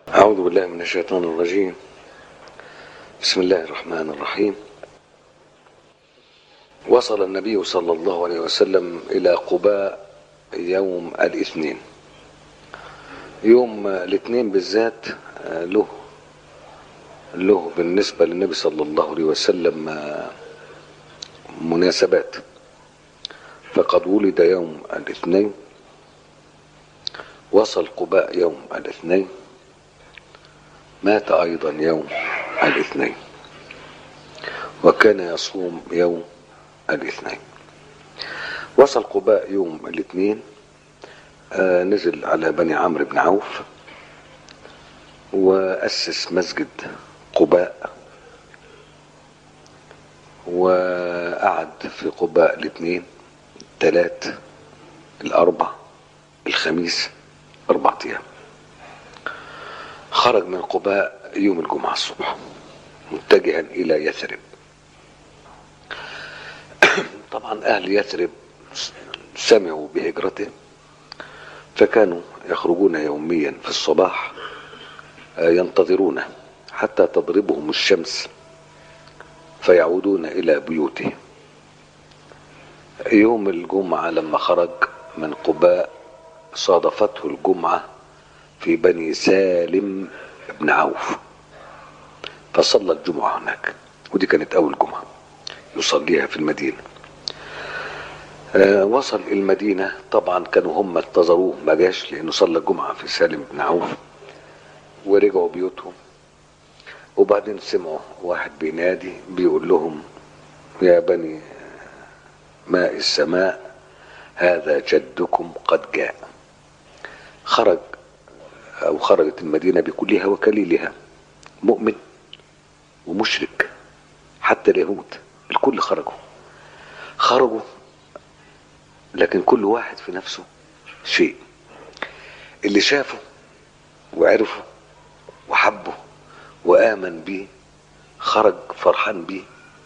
أعوذ بالله من الشيطان الرجيم بسم الله الرحمن الرحيم وصل النبي صلى الله عليه وسلم إلى قباء يوم الاثنين يوم الاثنين بالذات آه، له له بالنسبة للنبي صلى الله عليه وسلم آه، مناسبات فقد ولد يوم الاثنين وصل قباء يوم الاثنين مات أيضا يوم الاثنين وكان يصوم يوم الاثنين وصل قباء يوم الاثنين آه نزل على بني عمرو بن عوف وأسس مسجد قباء وقعد في قباء الاثنين الثلاث الأربع الخميس أربع أيام خرج من قباء يوم الجمعة الصبح متجها إلى يثرب طبعا أهل يثرب سمعوا بهجرته فكانوا يخرجون يوميا في الصباح ينتظرونه حتى تضربهم الشمس فيعودون إلى بيوتهم يوم الجمعة لما خرج من قباء صادفته الجمعة في بني سالم بن عوف فصلى الجمعة هناك ودي كانت أول جمعة يصليها في المدينة آه وصل المدينة طبعا كانوا هم انتظروه ما جاش لأنه صلى الجمعة في سالم بن عوف ورجعوا بيوتهم وبعدين سمعوا واحد بينادي بيقول لهم يا بني ماء السماء هذا جدكم قد جاء خرج أو خرجت المدينة بكلها وكليلها مؤمن ومشرك حتى اليهود الكل خرجوا خرجوا لكن كل واحد في نفسه شيء اللي شافه وعرفه وحبه وآمن بيه خرج فرحان بيه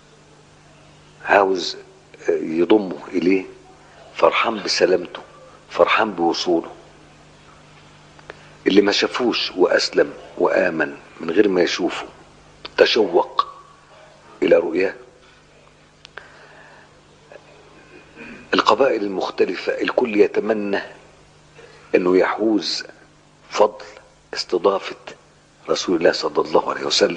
عاوز يضمه إليه فرحان بسلامته فرحان بوصوله اللي ما شافوش وأسلم وآمن من غير ما يشوفه تشوق إلى رؤياه القبائل المختلفة الكل يتمنى أنه يحوز فضل استضافة رسول الله صلى الله عليه وسلم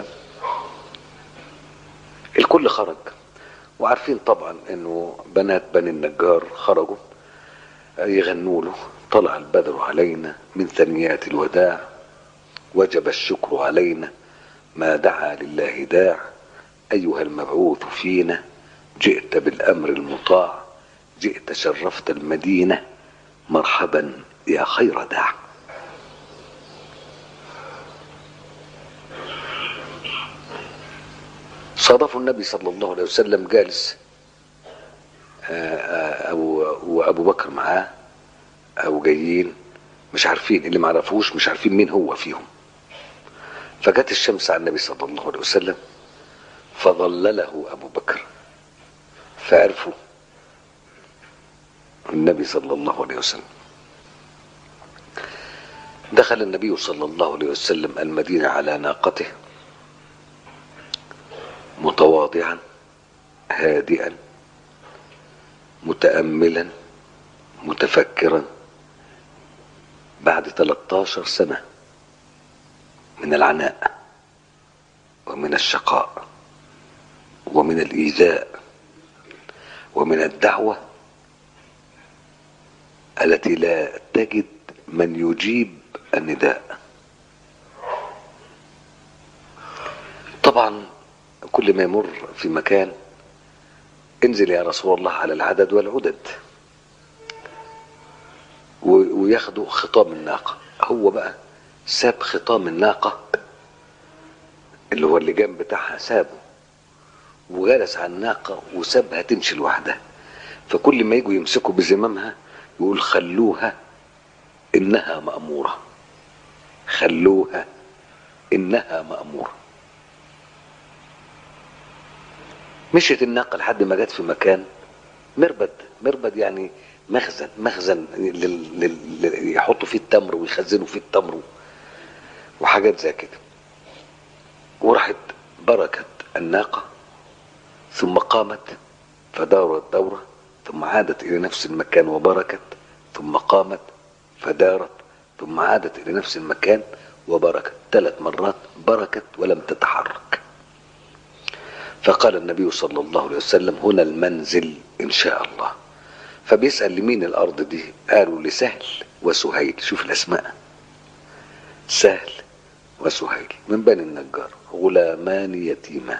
الكل خرج وعارفين طبعا أنه بنات بني النجار خرجوا يغنوا له طلع البدر علينا من ثنيات الوداع وجب الشكر علينا ما دعا لله داع أيها المبعوث فينا جئت بالأمر المطاع جئت شرفت المدينة مرحبا يا خير داع صادفوا النبي صلى الله عليه وسلم جالس أو وأبو بكر معاه أو جايين مش عارفين اللي ما عرفوش مش عارفين مين هو فيهم فجت الشمس على النبي صلى الله عليه وسلم فظلله أبو بكر فعرفوا النبي صلى الله عليه وسلم دخل النبي صلى الله عليه وسلم المدينة على ناقته متواضعا هادئا متأملا متفكرا بعد 13 سنة من العناء ومن الشقاء ومن الإيذاء ومن الدعوة التي لا تجد من يجيب النداء طبعا كل ما يمر في مكان انزل يا رسول الله على العدد والعدد وياخدوا خطام الناقة هو بقى ساب خطام الناقة اللي هو اللجام بتاعها سابه وجلس على الناقة وسابها تمشي لوحدها فكل ما يجوا يمسكوا بزمامها يقول خلوها إنها مأمورة خلوها إنها مأمورة مشيت الناقة لحد ما جت في مكان مربد مربد يعني مخزن مخزن لل... لل... لل... يحطوا فيه التمر ويخزنوا فيه التمر وحاجات زي كده وراحت بركت الناقة ثم قامت فدارت دورة ثم عادت إلى نفس المكان وبركت ثم قامت فدارت ثم عادت إلى نفس المكان وبركت ثلاث مرات بركت ولم تتحرك فقال النبي صلى الله عليه وسلم هنا المنزل إن شاء الله فبيسأل لمين الأرض دي قالوا لسهل وسهيل شوف الأسماء سهل وسهيل من بني النجار غلامان يتيمان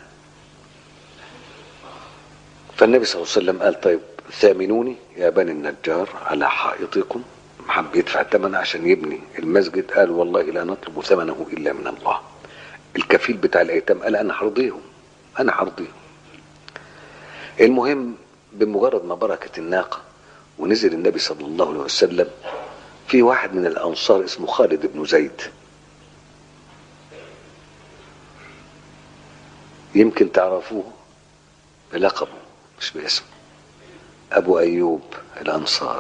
فالنبي صلى الله عليه وسلم قال طيب ثامنوني يا بني النجار على حائطكم حب يدفع الثمن عشان يبني المسجد قال والله لا نطلب ثمنه الا من الله الكفيل بتاع الايتام قال انا هرضيهم انا هرضيهم المهم بمجرد ما بركت الناقه ونزل النبي صلى الله عليه وسلم في واحد من الانصار اسمه خالد بن زيد يمكن تعرفوه بلقبه مش باسمه ابو ايوب الانصار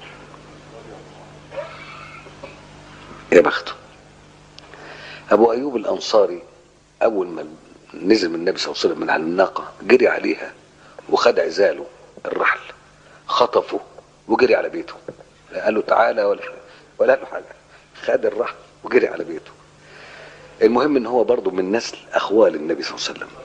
يا بخته ابو ايوب الانصاري اول ما نزل من النبي صلى الله عليه وسلم من على الناقه جري عليها وخد عزاله الرحل خطفه وجري على بيته لا قال له تعالى ولا ولا قال له حاجه خد الرحل وجري على بيته المهم ان هو برضه من نسل اخوال النبي صلى الله عليه وسلم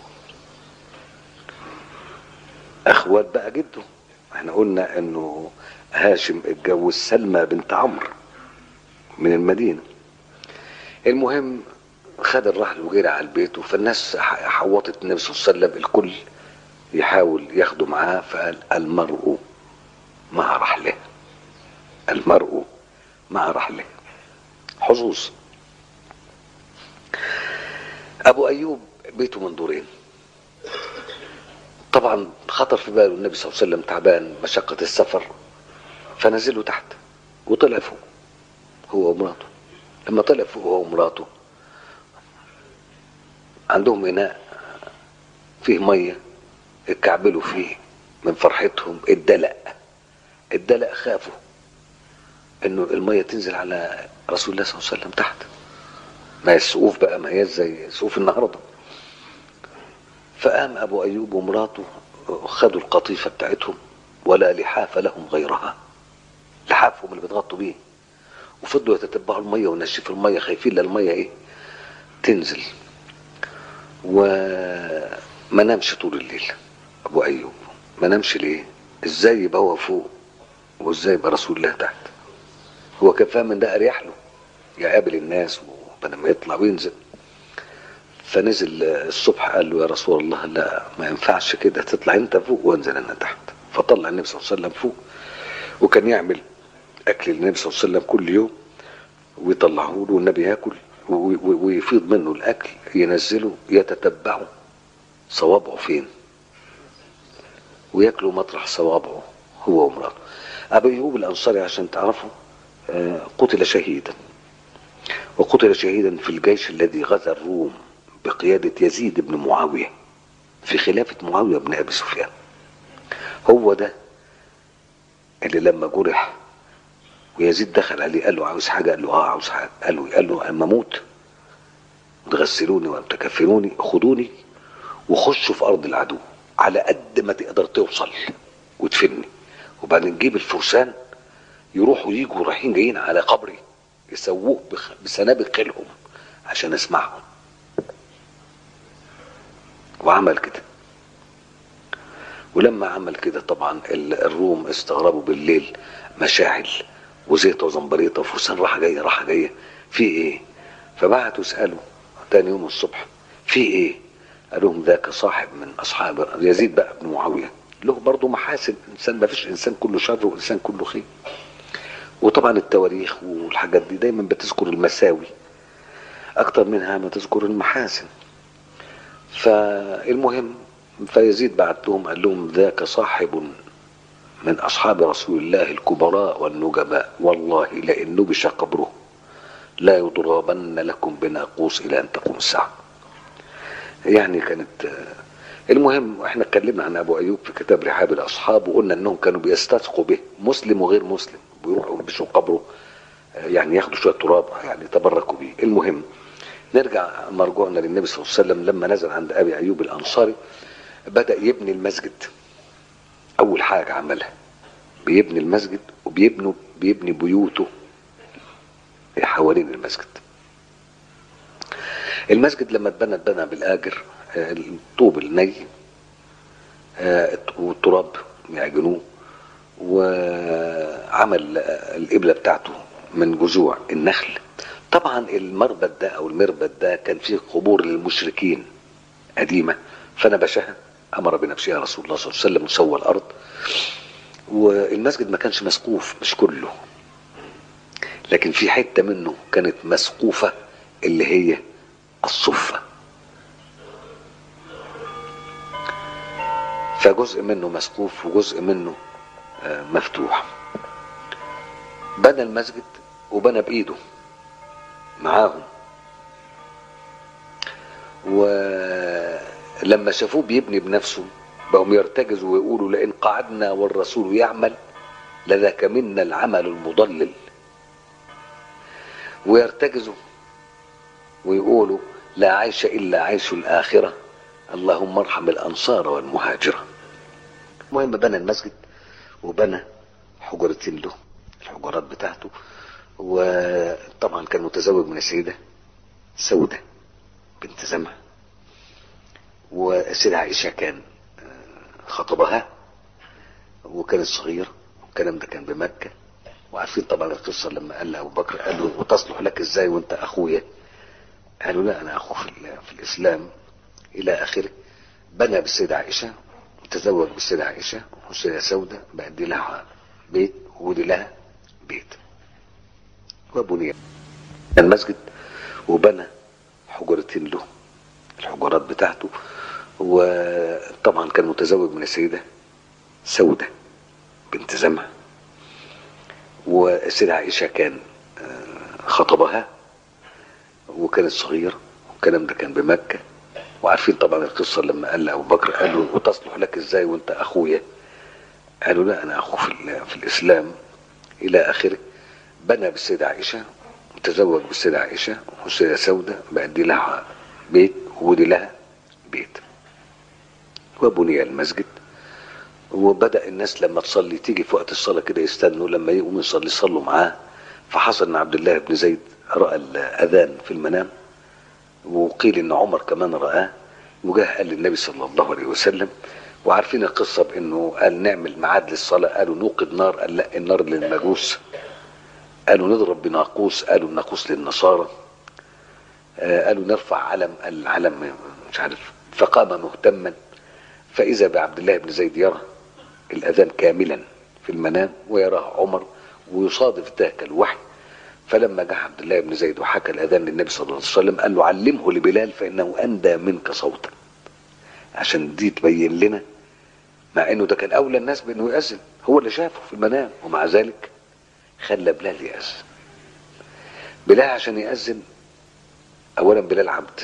اخوات بقى جده احنا قلنا انه هاشم اتجوز سلمى بنت عمرو من المدينه المهم خد الرحل وجري على البيت فالناس حوطت النبي صلى الله عليه وسلم الكل يحاول ياخده معاه فقال المرء مع رحله المرء مع رحله حظوظ ابو ايوب بيته من دورين طبعا خطر في باله النبي صلى الله عليه وسلم تعبان مشقة السفر فنزله تحت وطلع فوق هو ومراته لما طلع فوق هو ومراته عندهم إناء فيه مية اتكعبلوا فيه من فرحتهم الدلق الدلق خافوا انه المية تنزل على رسول الله صلى الله عليه وسلم تحت ما هي السقوف بقى ما هي زي سقوف النهارده فقام ابو ايوب ومراته خدوا القطيفه بتاعتهم ولا لحاف لهم غيرها لحافهم اللي بيتغطوا بيه وفضلوا يتتبعوا الميه ونشفوا الميه خايفين للميه ايه تنزل وما نامش طول الليل ابو ايوب ما نامش ليه ازاي يبقى هو فوق وازاي يبقى رسول الله تحت هو كان فاهم ان ده اريح له يقابل الناس وبدل ما يطلع وينزل فنزل الصبح قال له يا رسول الله لا ما ينفعش كده تطلع انت فوق وانزل انا تحت فطلع النبي صلى الله عليه وسلم فوق وكان يعمل اكل للنبي صلى الله عليه وسلم كل يوم ويطلعه له والنبي ياكل ويفيض منه الاكل ينزله يتتبعه صوابعه فين وياكلوا مطرح صوابعه هو ومراته ابو ايوب الانصاري عشان تعرفوا قتل شهيدا وقتل شهيدا في الجيش الذي غزا الروم بقيادة يزيد بن معاوية في خلافة معاوية بن أبي سفيان هو ده اللي لما جرح ويزيد دخل عليه قال له عاوز حاجة قال له اه عاوز حاجة قال له قال له اما اموت تغسلوني وام تكفنوني خدوني وخشوا في ارض العدو على قد ما تقدر توصل وتفني وبعدين نجيب الفرسان يروحوا يجوا رايحين جايين على قبري يسووه بسنابق خيلهم عشان اسمعهم وعمل كده ولما عمل كده طبعا الروم استغربوا بالليل مشاعل وزيطه وزنبريطه وفرسان راحه جايه راحه جايه في ايه؟ فبعتوا يسالوا تاني يوم الصبح في ايه؟ قال لهم ذاك صاحب من اصحاب يزيد بقى بن معاويه له برضه محاسن انسان ما فيش انسان كله شر وانسان كله خير وطبعا التواريخ والحاجات دي دايما بتذكر المساوي اكتر منها ما تذكر المحاسن فالمهم فيزيد بعت لهم قال لهم ذاك صاحب من اصحاب رسول الله الكبراء والنجباء والله لئن نبش قبره لا يضربن لكم بناقوس الى ان تقوم الساعه يعني كانت المهم احنا اتكلمنا عن ابو ايوب في كتاب رحاب الاصحاب وقلنا انهم كانوا بيستثقوا به مسلم وغير مسلم بيروحوا يلبسوا قبره يعني ياخدوا شويه تراب يعني تبركوا بيه المهم نرجع مرجوعنا للنبي صلى الله عليه وسلم لما نزل عند ابي ايوب الانصاري بدا يبني المسجد اول حاجه عملها بيبني المسجد وبيبنوا بيبني بيوته حوالين المسجد المسجد لما اتبنى اتبنى بالاجر آه، الطوب الني آه، والتراب يعجنوه وعمل آه، القبله بتاعته من جذوع النخل طبعا المربد ده او المربد ده كان فيه قبور للمشركين قديمه فنبشها امر بنبشها رسول الله صلى الله عليه وسلم وسوى الارض والمسجد ما كانش مسقوف مش كله لكن في حته منه كانت مسقوفه اللي هي الصفه فجزء منه مسقوف وجزء منه آه، مفتوح بنى المسجد وبنى بايده معاهم ولما شافوه بيبني بنفسه بقوا يرتجزوا ويقولوا لئن قعدنا والرسول يعمل لذاك منا العمل المضلل ويرتجزوا ويقولوا لا عيش الا عيش الاخره اللهم ارحم الانصار والمهاجره المهم بنى المسجد وبنى حجرتين له الحجرات بتاعته وطبعا كان متزوج من السيدة سودة بنت زمع والسيدة عائشة كان آه، خطبها وكانت صغيرة والكلام ده كان بمكة وعارفين طبعا القصة لما قال لأبو بكر قال له وتصلح لك ازاي وانت اخويا قالوا لا انا اخو في, ال- في الاسلام الى اخره بنى بالسيدة عائشة وتزوج بالسيدة عائشة والسيدة سودة بقى دي لها بيت ودي لها بيت وبني المسجد وبنى حجرتين له الحجرات بتاعته وطبعا كان متزوج من السيدة سودة بنت زمع والسيدة عائشة كان آه، خطبها وكانت صغيرة والكلام ده كان بمكة وعارفين طبعا القصة لما قال لأبو بكر قال له وتصلح لك ازاي وانت اخويا قالوا لا انا اخو في, ال- في الاسلام الى اخره بنى بالسيدة عائشة وتزوج بالسيدة عائشة والسيدة سودة بقى دي لها بيت ودي لها بيت وبني المسجد وبدأ الناس لما تصلي تيجي في وقت الصلاة كده يستنوا لما يقوموا يصلي يصلوا معاه فحصل ان عبد الله بن زيد رأى الأذان في المنام وقيل ان عمر كمان رآه وجاه قال للنبي صلى الله عليه وسلم وعارفين القصة بانه قال نعمل ميعاد للصلاة قالوا نوقد نار قال لا النار للمجوس قالوا نضرب بناقوس قالوا الناقوس للنصارى آه، قالوا نرفع علم قال العلم مش عارف فقام مهتما فإذا بعبد الله بن زيد يرى الأذان كاملا في المنام ويراه عمر ويصادف ذاك الوحي فلما جاء عبد الله بن زيد وحكى الأذان للنبي صلى الله عليه وسلم قال له علمه لبلال فإنه أندى منك صوتا عشان دي تبين لنا مع انه ده كان اولى الناس بانه يأذن هو اللي شافه في المنام ومع ذلك خلى بلال يأذن بلال عشان يأذن اولا بلال عبد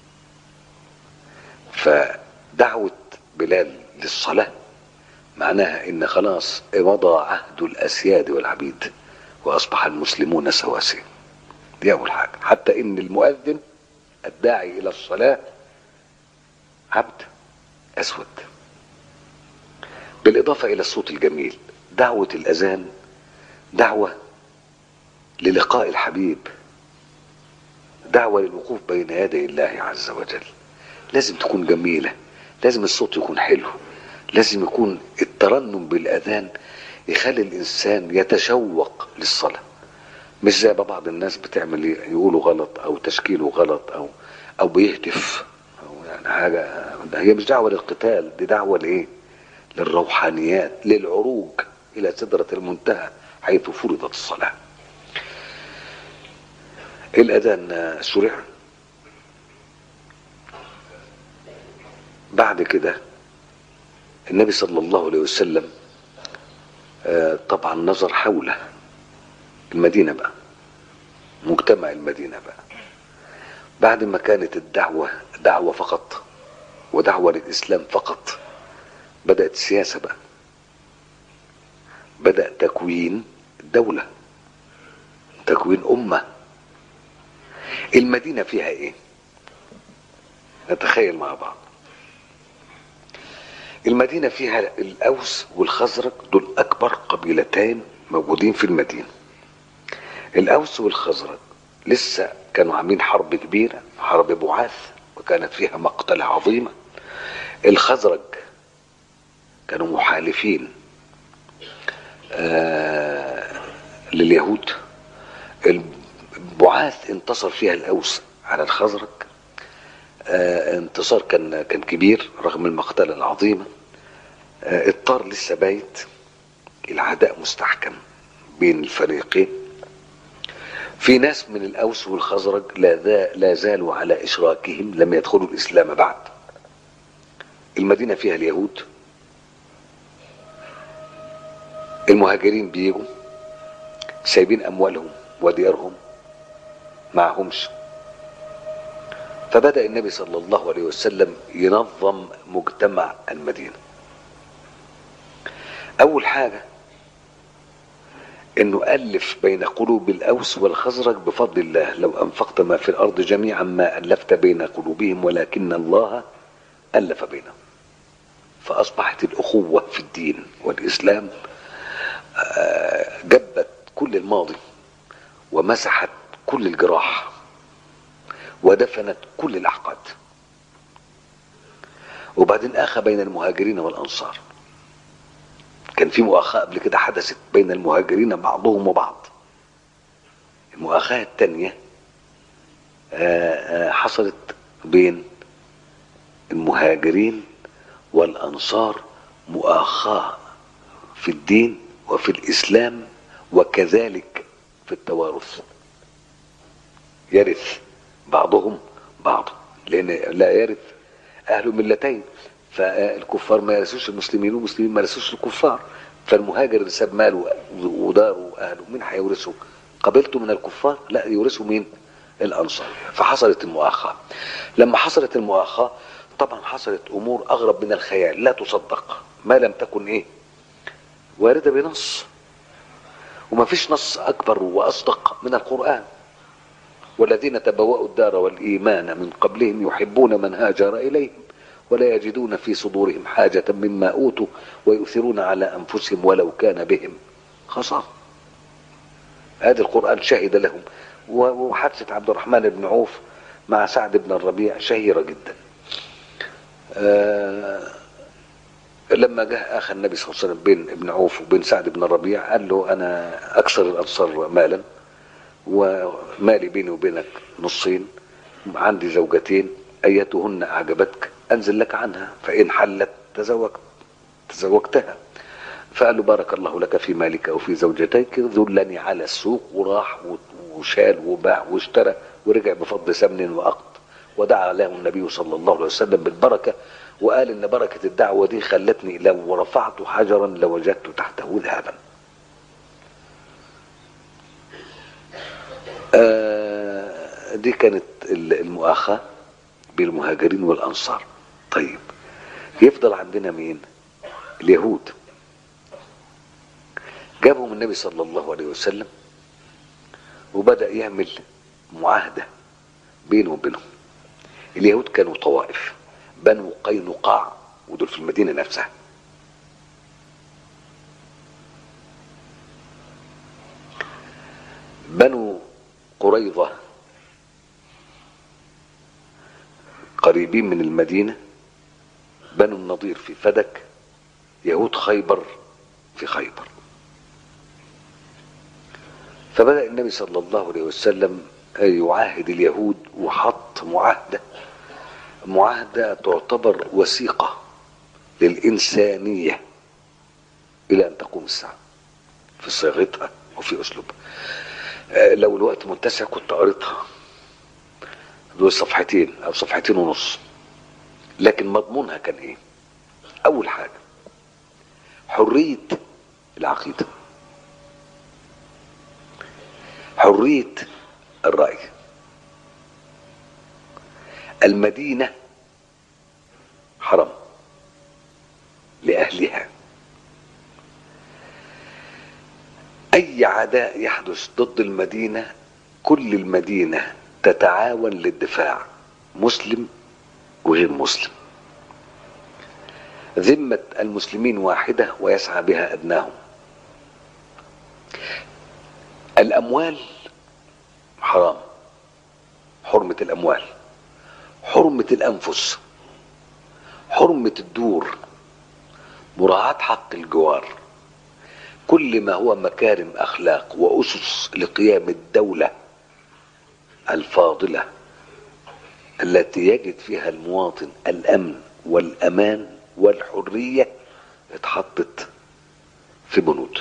فدعوة بلال للصلاة معناها ان خلاص مضى عهد الاسياد والعبيد واصبح المسلمون سواسية دي اول حاجة حتى ان المؤذن الداعي الى الصلاة عبد اسود بالاضافة الى الصوت الجميل دعوة الاذان دعوة للقاء الحبيب دعوة للوقوف بين يدي الله عز وجل لازم تكون جميلة لازم الصوت يكون حلو لازم يكون الترنم بالأذان يخلي الإنسان يتشوق للصلاة مش زي ما بعض الناس بتعمل يقولوا غلط أو تشكيله غلط أو أو بيهتف أو يعني حاجة هي مش دعوة للقتال دي دعوة لإيه؟ للروحانيات للعروج إلى سدرة المنتهى حيث فرضت الصلاة الأذان شرع بعد كده النبي صلى الله عليه وسلم آه، طبعا نظر حوله المدينة بقى مجتمع المدينة بقى بعد ما كانت الدعوة دعوة فقط ودعوة للإسلام فقط بدأت السياسة بقى بدأ تكوين دولة تكوين أمة المدينة فيها ايه نتخيل مع بعض المدينة فيها الأوس والخزرج دول أكبر قبيلتين موجودين في المدينة الأوس والخزرج لسه كانوا عاملين حرب كبيرة حرب بعاث وكانت فيها مقتلة عظيمة الخزرج كانوا محالفين آه لليهود البعاث انتصر فيها الأوس على الخزرج آه انتصار كان كان كبير رغم المقتلة العظيمة آه الطار لسه بايت العداء مستحكم بين الفريقين في ناس من الأوس والخزرج لا, لا زالوا على إشراكهم لم يدخلوا الإسلام بعد المدينة فيها اليهود المهاجرين بيجوا سايبين أموالهم وديارهم معهمش فبدأ النبي صلى الله عليه وسلم ينظم مجتمع المدينة أول حاجة انه الف بين قلوب الاوس والخزرج بفضل الله لو انفقت ما في الارض جميعا ما الفت بين قلوبهم ولكن الله الف بينهم فاصبحت الاخوه في الدين والاسلام جبت كل الماضي ومسحت كل الجراح ودفنت كل الاحقاد وبعدين اخى بين المهاجرين والانصار كان في مؤاخاة قبل كده حدثت بين المهاجرين بعضهم وبعض المؤاخاة التانية حصلت بين المهاجرين والأنصار مؤاخاة في الدين وفي الإسلام وكذلك في التوارث يرث بعضهم بعض لأن لا يرث أهل ملتين فالكفار ما يرثوش المسلمين والمسلمين ما يرثوش الكفار فالمهاجر اللي ساب ماله وداره واهله مين هيورثه؟ قبيلته من الكفار؟ لا يورثه مين؟ الانصار فحصلت المؤاخاه لما حصلت المؤاخاه طبعا حصلت امور اغرب من الخيال لا تصدق ما لم تكن ايه؟ وارده بنص وما فيش نص اكبر واصدق من القران والذين تبوأوا الدار والايمان من قبلهم يحبون من هاجر اليهم ولا يجدون في صدورهم حاجة مما أوتوا ويؤثرون على أنفسهم ولو كان بهم خصاصة هذا القرآن شهد لهم وحادثة عبد الرحمن بن عوف مع سعد بن الربيع شهيرة جدا آه لما جاء أخ النبي صلى الله عليه وسلم بين ابن عوف وبين سعد بن الربيع قال له أنا أكثر الأنصار مالا ومالي بيني وبينك نصين عندي زوجتين أيتهن أعجبتك أنزل لك عنها فإن حلت تزوجت تزوجتها فقال له بارك الله لك في مالك وفي زوجتيك ذلني على السوق وراح وشال وباع واشترى ورجع بفضل سمن وأقط ودعا له النبي صلى الله عليه وسلم بالبركة وقال إن بركة الدعوة دي خلتني لو رفعت حجرا لوجدت تحته ذهبا آه دي كانت المؤاخاة بين المهاجرين والأنصار طيب يفضل عندنا مين اليهود جابهم النبي صلى الله عليه وسلم وبدأ يعمل معاهدة بينه وبينهم اليهود كانوا طوائف بنو قينقاع ودول في المدينة نفسها بنو قريظة قريبين من المدينة بنو النضير في فدك يهود خيبر في خيبر فبدأ النبي صلى الله عليه وسلم يعاهد اليهود وحط معاهدة معاهدة تعتبر وثيقة للإنسانية إلى أن تقوم الساعة في صياغتها وفي أسلوبها لو الوقت متسع كنت قريتها دول صفحتين أو صفحتين ونص لكن مضمونها كان إيه؟ أول حاجة حرية العقيدة حرية الرأي المدينة حرم لأهلها اي عداء يحدث ضد المدينه كل المدينه تتعاون للدفاع مسلم وغير مسلم ذمه المسلمين واحده ويسعى بها ادناهم الاموال حرام حرمه الاموال حرمه الانفس حرمه الدور مراعاه حق الجوار كل ما هو مكارم اخلاق واسس لقيام الدوله الفاضله التي يجد فيها المواطن الامن والامان والحريه اتحطت في بنود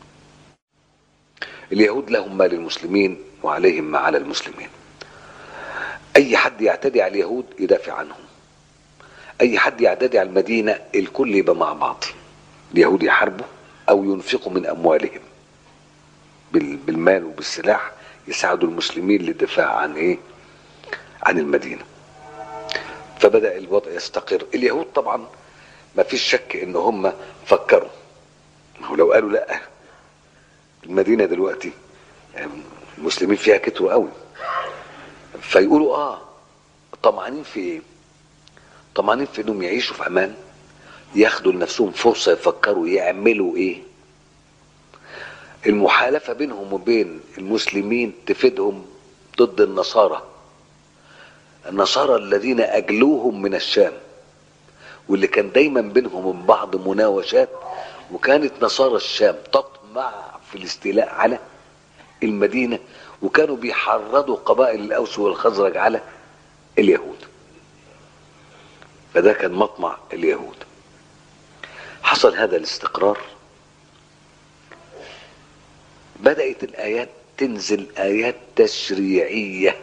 اليهود لهم ما للمسلمين وعليهم ما على المسلمين اي حد يعتدي على اليهود يدافع عنهم اي حد يعتدي على المدينه الكل يبقى مع بعض اليهود يحاربوا او ينفقوا من اموالهم بالمال وبالسلاح يساعدوا المسلمين للدفاع عن ايه عن المدينه فبدا الوضع يستقر اليهود طبعا ما فيش شك ان هم فكروا ما هو لو قالوا لا المدينه دلوقتي المسلمين فيها كتروا قوي فيقولوا اه طمعانين في ايه طمعانين في انهم يعيشوا في امان ياخدوا لنفسهم فرصه يفكروا يعملوا ايه المحالفه بينهم وبين المسلمين تفيدهم ضد النصارى النصارى الذين اجلوهم من الشام واللي كان دايما بينهم وبين بعض مناوشات وكانت نصارى الشام تطمع في الاستيلاء على المدينه وكانوا بيحرضوا قبائل الاوس والخزرج على اليهود فده كان مطمع اليهود حصل هذا الاستقرار بدأت الآيات تنزل آيات تشريعية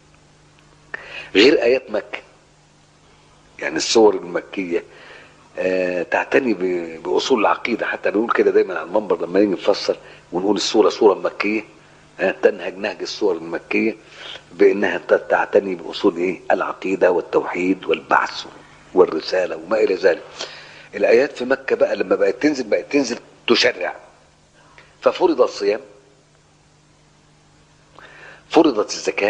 غير آيات مكة يعني السور المكية آه تعتني بأصول العقيدة حتى نقول كده دايما على المنبر لما نيجي نفسر ونقول السورة سورة مكية آه تنهج نهج السور المكية بأنها تعتني بأصول إيه العقيدة والتوحيد والبعث والرسالة وما إلى ذلك الآيات في مكة بقى لما بقت تنزل بقت تنزل تشرع ففرض الصيام فرضت الزكاة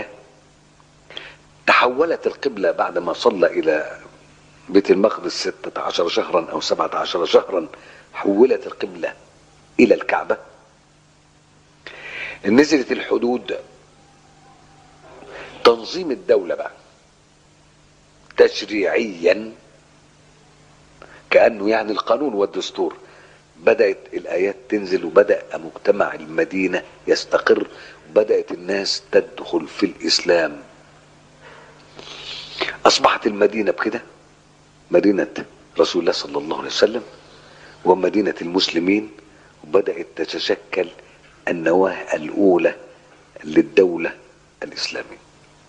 تحولت القبلة بعد ما صلى إلى بيت المقدس ستة عشر شهرا أو سبعة عشر شهرا حولت القبلة إلى الكعبة نزلت الحدود تنظيم الدولة بقى تشريعيا كأنه يعني القانون والدستور بدأت الآيات تنزل وبدأ مجتمع المدينة يستقر وبدأت الناس تدخل في الإسلام أصبحت المدينة بكده مدينة رسول الله صلى الله عليه وسلم ومدينة المسلمين وبدأت تتشكل النواة الأولى للدولة الإسلامية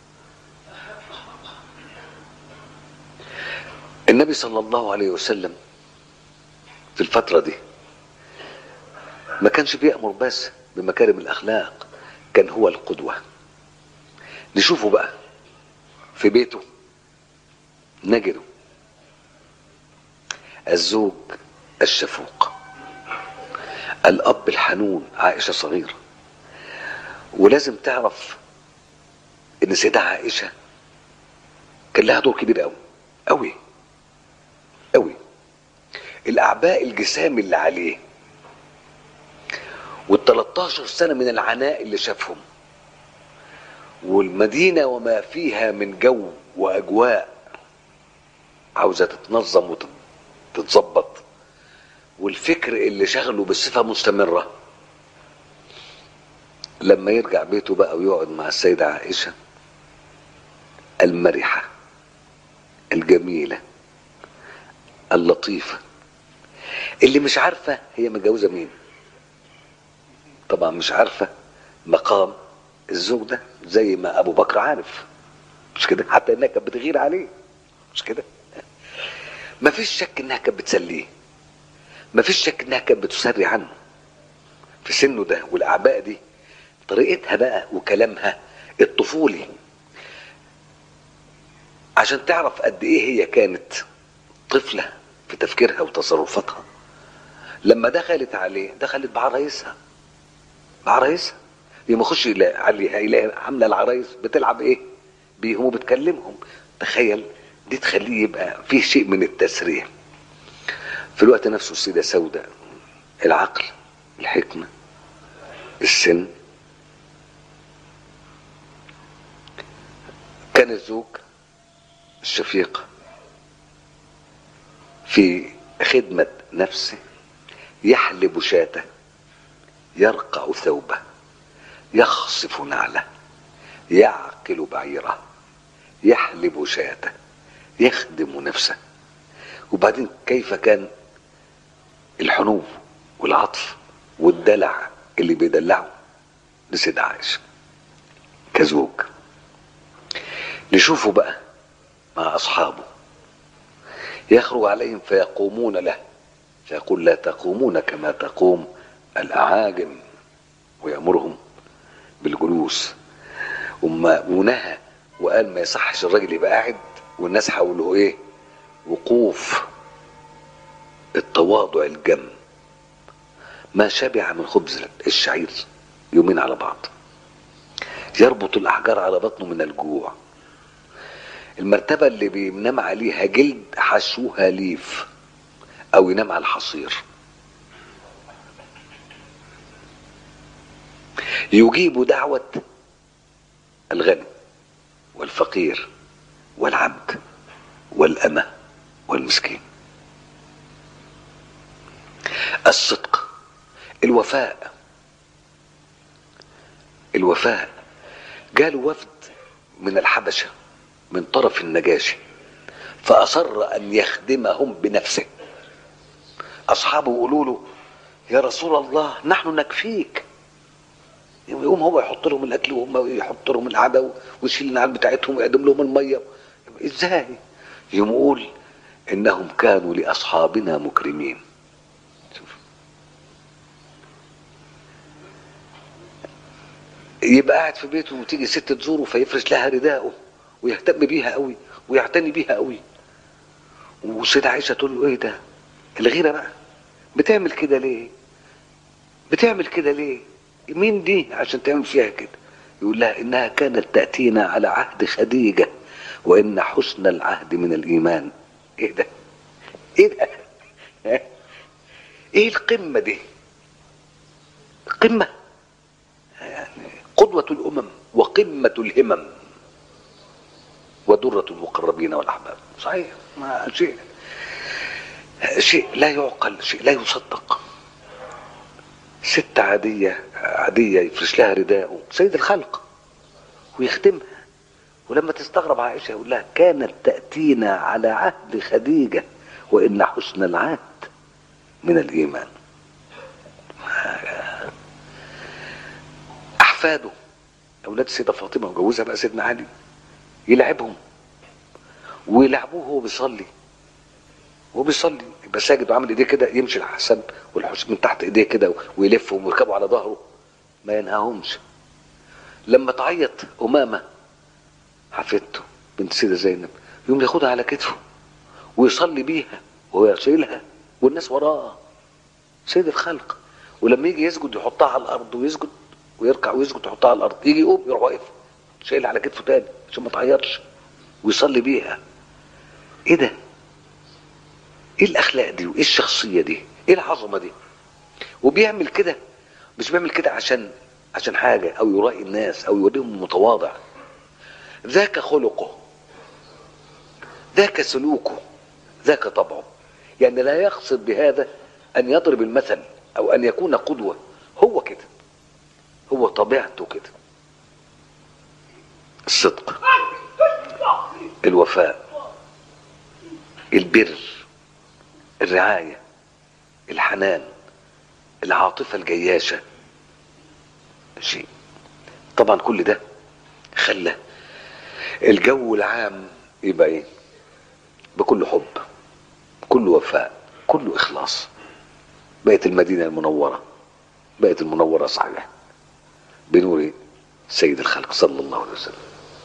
النبي صلى الله عليه وسلم في الفترة دي ما كانش بيأمر بس بمكارم الأخلاق كان هو القدوة نشوفه بقى في بيته نجده الزوج الشفوق الأب الحنون عائشة صغيرة ولازم تعرف إن سيدة عائشة كان لها دور كبير أوي أوي أوي الأعباء الجسام اللي عليه وال13 سنة من العناء اللي شافهم والمدينة وما فيها من جو وأجواء عاوزة تتنظم وتتظبط والفكر اللي شغله بصفة مستمرة لما يرجع بيته بقى ويقعد مع السيدة عائشة المرحة الجميلة اللطيفة اللي مش عارفة هي متجوزة مين طبعا مش عارفة مقام الزوج ده زي ما أبو بكر عارف مش كده حتى إنها كانت بتغير عليه مش كده ما فيش شك إنها كانت بتسليه ما فيش شك إنها كانت بتسري عنه في سنه ده والأعباء دي طريقتها بقى وكلامها الطفولي عشان تعرف قد ايه هي كانت طفله في تفكيرها وتصرفاتها لما دخلت عليه دخلت بعرايسها بعرايسها يوم يخش يلاقي علي- هيلاقي عامله العرايس بتلعب ايه بيهم وبتكلمهم تخيل دي تخليه يبقى فيه شيء من التسريع في الوقت نفسه السيده سوداء العقل الحكمه السن كان الزوج الشفيق في خدمة نفسه يحلب شاته يرقع ثوبه يخصف نعله يعقل بعيره يحلب شاته يخدم نفسه وبعدين كيف كان الحنو والعطف والدلع اللي بيدلعه لسيدة عائشة كزوج نشوفه بقى مع أصحابه يخرج عليهم فيقومون له فيقول لا تقومون كما تقوم الأعاجم ويأمرهم بالجلوس وما ونهى وقال ما يصحش الراجل يبقى قاعد والناس حوله ايه وقوف التواضع الجم ما شبع من خبز الشعير يومين على بعض يربط الاحجار على بطنه من الجوع المرتبة اللي بينام عليها جلد حشوها ليف او ينام على الحصير يجيب دعوة الغني والفقير والعبد والأمة والمسكين الصدق الوفاء الوفاء جاله وفد من الحبشة من طرف النجاشي فأصر أن يخدمهم بنفسه أصحابه يقولوا له يا رسول الله نحن نكفيك يقوم هو يحط لهم الاكل وهم يحط لهم العدو ويشيل النعال بتاعتهم ويقدم لهم الميه ازاي يقوم يقول انهم كانوا لاصحابنا مكرمين شوف. يبقى قاعد في بيته وتيجي ست تزوره فيفرش لها رداءه ويهتم بيها قوي ويعتني بيها قوي وسيدة عائشة تقول له ايه ده الغيرة بقى بتعمل كده ليه بتعمل كده ليه مين دي عشان تعمل فيها كده يقول لها انها كانت تأتينا على عهد خديجة وان حسن العهد من الايمان ايه ده ايه ده ايه القمة دي قمة يعني قدوة الامم وقمة الهمم ودرة المقربين والاحباب صحيح ما شيء شيء لا يعقل شيء لا يصدق ست عادية عادية يفرش لها رداءه سيد الخلق ويخدمها ولما تستغرب عائشة يقول لها كانت تأتينا على عهد خديجة وإن حسن العهد من الإيمان أحفاده أولاد السيدة فاطمة وجوزها بقى سيدنا علي يلعبهم ويلعبوه وهو بيصلي وهو بيصلي يبقى ساجد وعامل ايديه كده يمشي الحسن والحسين من تحت ايديه كده ويلفهم ويركبوا على ظهره ما ينهاهمش لما تعيط امامه حفيدته بنت سيده زينب يقوم ياخدها على كتفه ويصلي بيها وهو شايلها والناس وراه سيد الخلق ولما يجي يسجد يحطها على الارض ويسجد ويركع ويسجد يحطها على الارض يجي يقوم يروح واقف شايلها على كتفه تاني عشان ما تعيطش ويصلي بيها ايه ده ايه الاخلاق دي وايه الشخصيه دي ايه العظمه دي وبيعمل كده مش بيعمل كده عشان عشان حاجه او يرائي الناس او يوريهم متواضع ذاك خلقه ذاك سلوكه ذاك طبعه يعني لا يقصد بهذا ان يضرب المثل او ان يكون قدوه هو كده هو طبيعته كده الصدق الوفاء البر الرعاية الحنان العاطفة الجياشة شيء طبعا كل ده خلى الجو العام يبقى ايه بكل حب كل وفاء كل اخلاص بقت المدينة المنورة بقت المنورة صحيح بنور سيد الخلق صلى الله عليه وسلم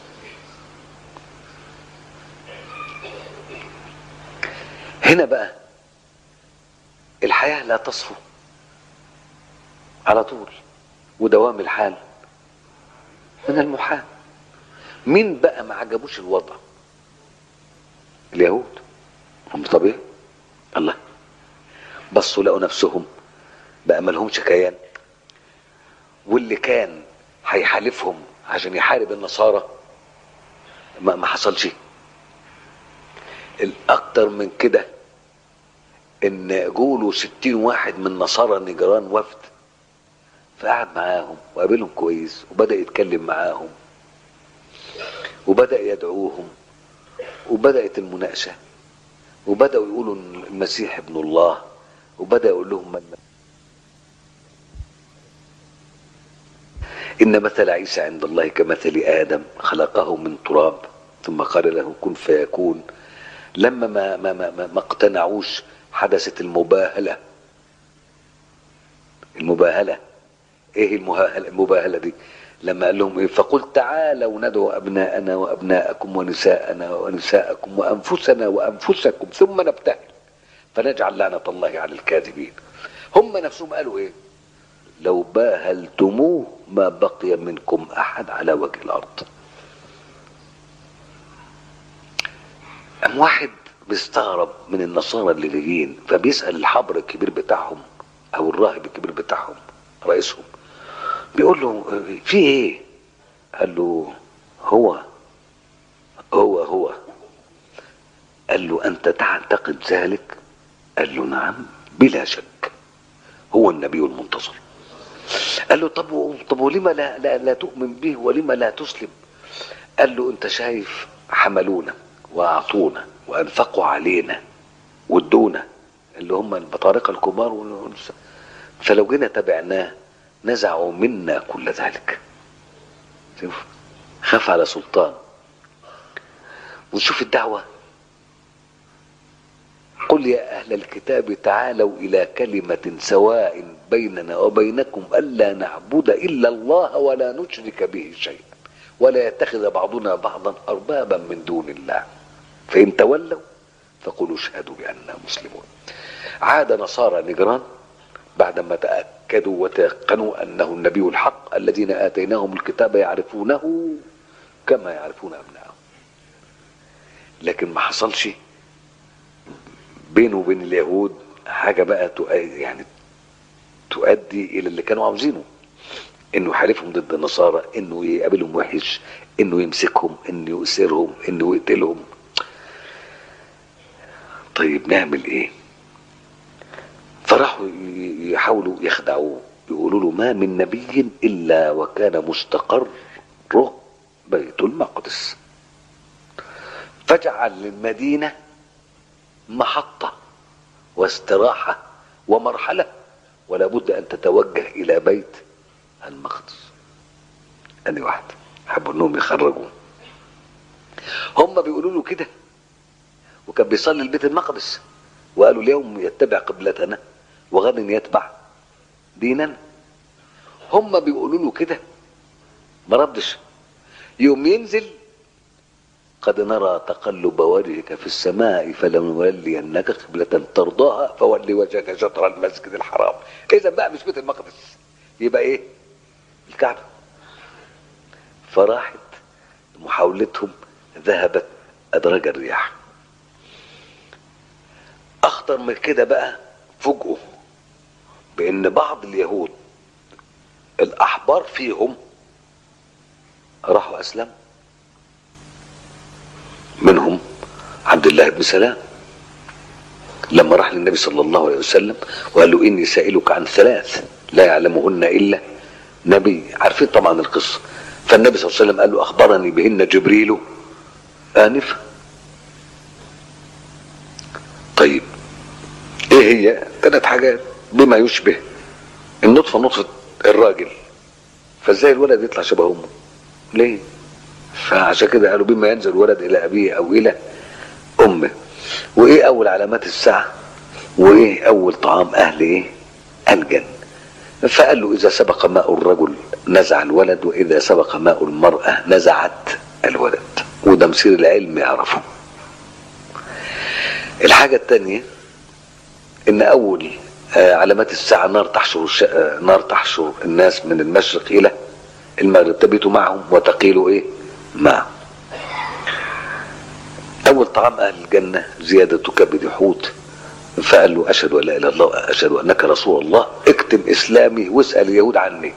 هنا بقى الحياة لا تصفو على طول ودوام الحال من المحال مين بقى ما عجبوش الوضع اليهود هم طبيعي الله بصوا لقوا نفسهم بقى مالهمش كيان واللي كان هيحالفهم عشان يحارب النصارى ما, ما حصلش الاكتر من كده ان جوله ستين واحد من نصارى النجران وفد فقعد معاهم وقابلهم كويس وبدأ يتكلم معاهم وبدأ يدعوهم وبدأت المناقشة وبدأوا يقولوا ان المسيح ابن الله وبدأ يقول لهم من إن مثل عيسى عند الله كمثل آدم خلقه من تراب ثم قال له كن فيكون لما ما ما ما, ما, ما اقتنعوش حدثت المباهلة المباهلة ايه المباهلة, المباهلة دي لما قال لهم ايه فقل تعالوا ندعو ابناءنا وابناءكم ونساءنا ونساءكم وانفسنا وانفسكم ثم نبتهل فنجعل لعنة الله على الكاذبين هم نفسهم قالوا ايه لو باهلتموه ما بقي منكم احد على وجه الارض ام واحد بيستغرب من النصارى اللي جايين فبيسال الحبر الكبير بتاعهم او الراهب الكبير بتاعهم رئيسهم بيقول له في ايه قال له هو هو هو قال له انت تعتقد ذلك قال له نعم بلا شك هو النبي المنتظر قال له طب طب ولما لا, لا لا تؤمن به ولما لا تسلم قال له انت شايف حملونا واعطونا وانفقوا علينا وادونا اللي هم البطارقه الكبار والنساء فلو جينا تبعناه نزعوا منا كل ذلك شوف خاف على سلطان ونشوف الدعوة قل يا أهل الكتاب تعالوا إلى كلمة سواء بيننا وبينكم ألا نعبد إلا الله ولا نشرك به شيئا ولا يتخذ بعضنا بعضا أربابا من دون الله فإن تولوا فقولوا اشهدوا بأننا مسلمون عاد نصارى نجران بعدما تأكدوا وتيقنوا أنه النبي الحق الذين آتيناهم الكتاب يعرفونه كما يعرفون أبنائهم لكن ما حصلش بينه وبين اليهود حاجة بقى يعني تؤدي إلى اللي كانوا عاوزينه انه يحالفهم ضد النصارى انه يقابلهم وحش انه يمسكهم انه يؤسرهم انه يقتلهم طيب نعمل ايه فراحوا يحاولوا يخدعوه يقولوا له ما من نبي الا وكان مستقره بيت المقدس فاجعل المدينه محطه واستراحه ومرحله ولا بد ان تتوجه الى بيت المقدس ادي واحده حبوا انهم يخرجوه هم بيقولوا له كده وكان بيصلي البيت المقدس وقالوا اليوم يتبع قبلتنا وغدا يتبع ديننا هم بيقولوا له كده ما ردش يوم ينزل قد نرى تقلب وجهك في السماء فلنولينك قبلة ترضاها فولي وجهك شطر المسجد الحرام اذا بقى مش بيت المقدس يبقى ايه الكعبة فراحت محاولتهم ذهبت أدرج الرياح أخطر من كده بقى فوجئوا بأن بعض اليهود الأحبار فيهم راحوا أسلموا منهم عبد الله بن سلام لما راح للنبي صلى الله عليه وسلم وقال له إني سائلك عن ثلاث لا يعلمهن إلا نبي عارفين طبعا القصة فالنبي صلى الله عليه وسلم قال له أخبرني بهن جبريل آنفا طيب ايه هي ثلاث حاجات بما يشبه النطفة نطفة الراجل فازاي الولد يطلع شبه امه ليه فعشان كده قالوا بما ينزل الولد الى ابيه او الى امه وايه اول علامات الساعة وايه اول طعام اهل ايه الجنة فقال له اذا سبق ماء الرجل نزع الولد واذا سبق ماء المرأة نزعت الولد وده مسير العلم يعرفه الحاجة التانية ان اول آه، علامات الساعة نار تحشر الش... آه، نار تحشر الناس من المشرق إلى المغرب تبيت معهم وتقيل إيه معهم أول طعام أهل الجنة زيادة كبد حوت فقال له أشهد أن لا إله إلا الله أشهد أنك رسول الله اكتم إسلامي واسأل اليهود عني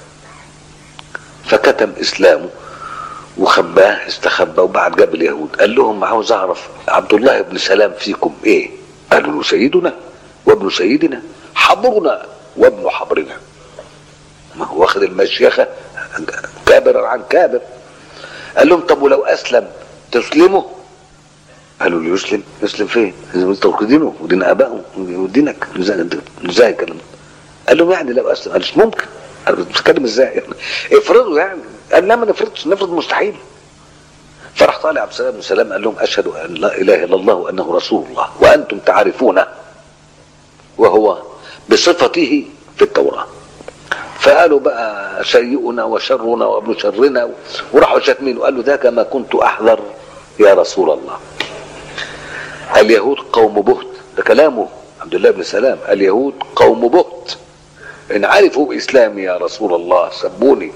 فكتم إسلامه وخباه استخبى وبعد جاب اليهود قال لهم عاوز أعرف عبد الله بن سلام فيكم إيه قالوا له سيدنا وابن سيدنا حبرنا وابن حبرنا ما هو واخد المشيخة كابرا عن كابر قال لهم طب ولو أسلم تسلمه قالوا له يسلم يسلم فين؟ انتوا دينه ودين ابائه ودينك ازاي ازاي الكلام ده؟ قال لهم يعني لو اسلم قال مش ممكن قال بتتكلم ازاي يعني افرضوا يعني قال لا ما نفرضش نفرض مستحيل فراح طالع عبد السلام بن سلام قال لهم اشهد ان لا اله الا الله وانه رسول الله وانتم تعرفونه وهو بصفته في التوراه فقالوا بقى سيئنا وشرنا وابن شرنا وراحوا شاتمين وقالوا ده كما كنت احذر يا رسول الله اليهود قوم بهت ده كلامه عبد الله بن سلام اليهود قوم بهت ان عرفوا باسلامي يا رسول الله سبوني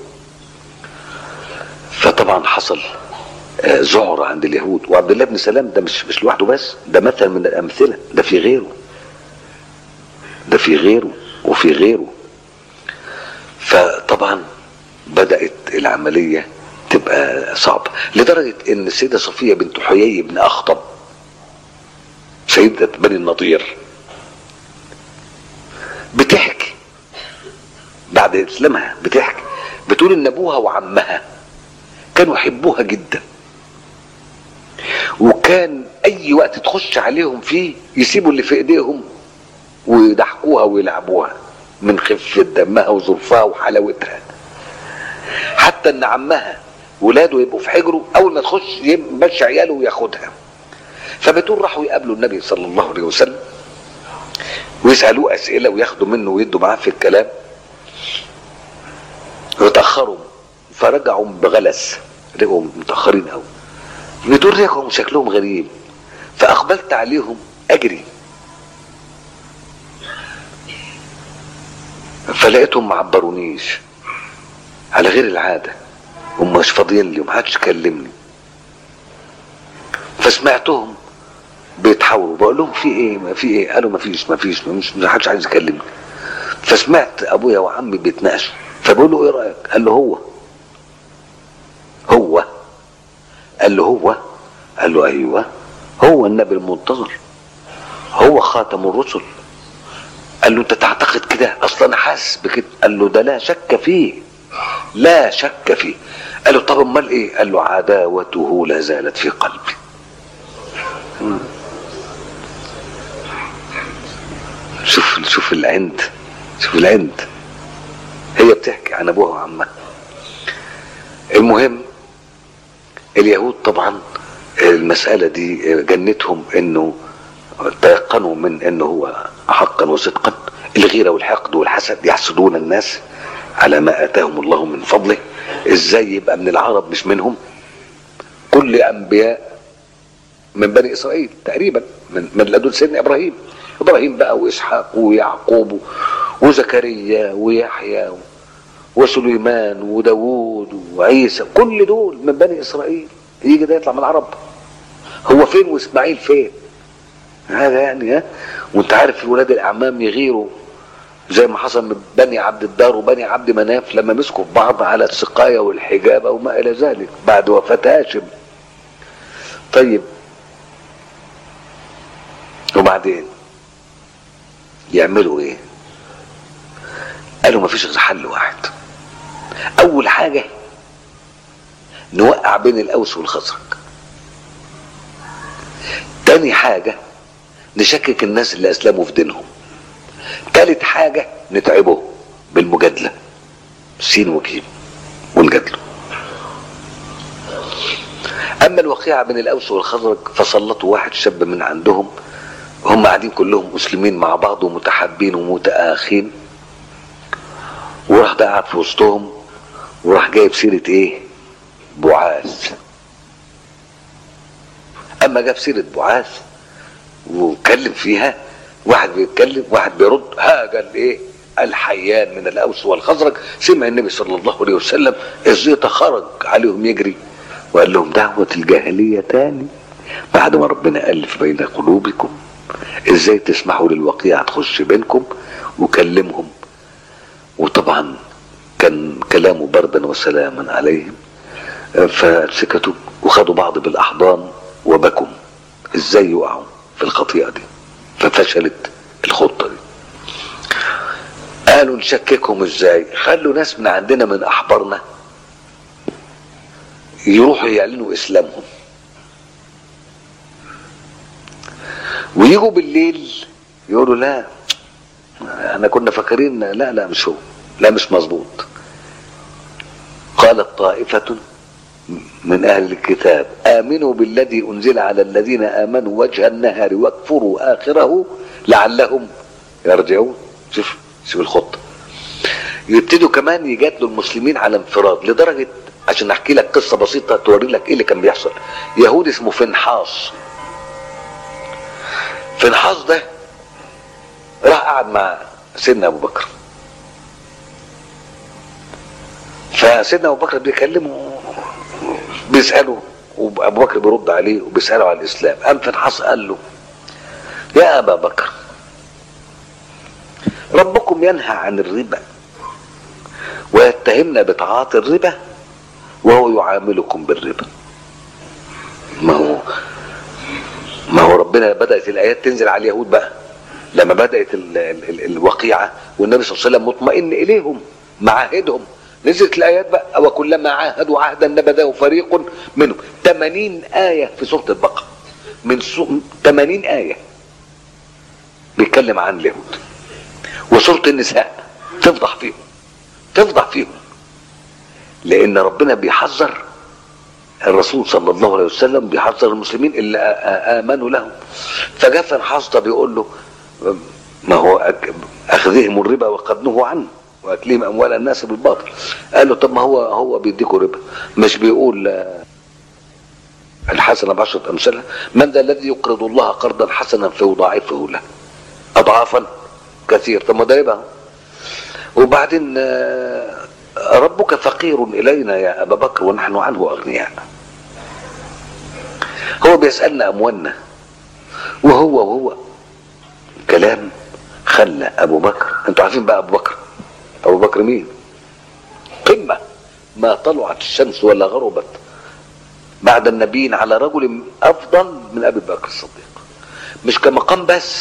فطبعا حصل آه، ذعر عند اليهود وعبد الله بن سلام ده مش مش لوحده بس ده مثل من الامثله ده في غيره ده في غيره وفي غيره فطبعا بدات العمليه تبقى صعبه لدرجه ان السيده صفيه بنت حيي بن اخطب سيدة بني النضير بتحكي بعد اسلامها بتحكي بتقول ان ابوها وعمها كانوا يحبوها جدا وكان اي وقت تخش عليهم فيه يسيبوا اللي في ايديهم ويضحكوها ويلعبوها من خفة دمها وظرفها وحلاوتها حتى ان عمها ولاده يبقوا في حجره اول ما تخش يمشي عياله وياخدها فبتقول راحوا يقابلوا النبي صلى الله عليه وسلم ويسالوه اسئله وياخدوا منه ويدوا معاه في الكلام وتاخروا فرجعوا بغلس رجعوا متاخرين قوي بدون رجعوا شكلهم غريب فاقبلت عليهم اجري فلقيتهم ما عبرونيش على غير العاده هم مش فاضيين لي ومحدش كلمني فسمعتهم بيتحاوروا بقول لهم في ايه ما في ايه قالوا ما فيش ما فيش مش ما حدش عايز يكلمني فسمعت ابويا وعمي بيتناقشوا فبقول له ايه رايك قال له هو هو قال له هو قال له ايوه هو النبي المنتظر هو خاتم الرسل قال له انت تعتقد كده اصلا انا حاسس بكده قال له ده لا شك فيه لا شك فيه قال له طب امال ايه قال له عداوته لا زالت في قلبي شوف شوف العند شوف العند هي بتحكي عن ابوها وعمها المهم اليهود طبعا المسألة دي جنتهم انه تيقنوا من انه هو حقا وصدقا الغيرة والحقد والحسد يحسدون الناس على ما اتاهم الله من فضله ازاي يبقى من العرب مش منهم كل انبياء من بني اسرائيل تقريبا من من لدن سيدنا ابراهيم ابراهيم بقى واسحاق ويعقوب وزكريا ويحيى وسليمان وداوود وعيسى كل دول من بني اسرائيل يجي ده يطلع من العرب هو فين واسماعيل فين هذا يعني ها وانت عارف الولاد الاعمام يغيروا زي ما حصل من بني عبد الدار وبني عبد مناف لما مسكوا في بعض على السقايه والحجابه وما الى ذلك بعد وفاه هاشم طيب وبعدين يعملوا ايه قالوا مفيش غير حل واحد اول حاجه نوقع بين الاوس والخزرج تاني حاجه نشكك الناس اللي اسلموا في دينهم تالت حاجه نتعبه بالمجادله سين وجيم ونجادله اما الوقيعه بين الاوس والخزرج فسلطوا واحد شاب من عندهم هم قاعدين كلهم مسلمين مع بعض ومتحابين ومتآخين وراح ده قاعد في وسطهم وراح جايب سيرة ايه بعاث اما جاب سيرة بعاث واتكلم فيها واحد بيتكلم واحد بيرد هاجا الايه الحيان من الاوس والخزرج سمع النبي صلى الله عليه وسلم الزيطة خرج عليهم يجري وقال لهم دعوة الجاهلية تاني بعد ما ربنا ألف بين قلوبكم ازاي تسمحوا للوقيعة تخش بينكم وكلمهم وطبعا كان كلامه بردا وسلاما عليهم فسكتوا وخدوا بعض بالاحضان وبكوا ازاي يقعوا في الخطيئه دي ففشلت الخطه دي قالوا نشككهم ازاي خلوا ناس من عندنا من احبارنا يروحوا يعلنوا اسلامهم ويجوا بالليل يقولوا لا احنا كنا فاكرين لا لا مش هو لا مش مظبوط قالت طائفة من أهل الكتاب آمنوا بالذي أنزل على الذين آمنوا وجه النهار واكفروا آخره لعلهم يرجعون شوف شوف الخطة يبتدوا كمان يجادلوا المسلمين على انفراد لدرجة عشان احكي لك قصة بسيطة توري لك ايه اللي كان بيحصل يهود اسمه فنحاص فنحاص ده راح قعد مع سيدنا ابو بكر فسيدنا ابو بكر بيكلمه بيساله وابو بكر بيرد عليه وبيساله على الاسلام قام فنحاص قال له يا ابا بكر ربكم ينهى عن الربا ويتهمنا بتعاطي الربا وهو يعاملكم بالربا ما هو ما هو ربنا بدأت الآيات تنزل على اليهود بقى لما بدأت ال ال ال الوقيعة والنبي صلى الله عليه وسلم مطمئن إليهم معاهدهم نزلت الآيات بقى وكلما عاهدوا عهدا نبذه فريق منهم 80 آية في سورة البقرة من سو... 80 آية بيتكلم عن اليهود وسورة النساء تفضح فيهم تفضح فيهم لأن ربنا بيحذر الرسول صلى الله عليه وسلم بيحذر المسلمين اللي آمنوا له فجاء فنحاص بيقول له ما هو أخذهم الربا وقد نهوا عنه واكلهم اموال الناس بالباطل قال له طب ما هو هو بيديكوا ربا مش بيقول الحسنه بعشره امثالها من ذا الذي يقرض الله قرضا حسنا فيضاعفه له اضعافا كثير طب ما ده ربا وبعدين ربك فقير الينا يا ابا بكر ونحن عنه اغنياء هو بيسالنا اموالنا وهو وهو كلام خلى ابو بكر انتوا عارفين بقى ابو بكر ابو بكر مين قمه ما طلعت الشمس ولا غربت بعد النبيين على رجل افضل من ابي بكر الصديق مش كمقام بس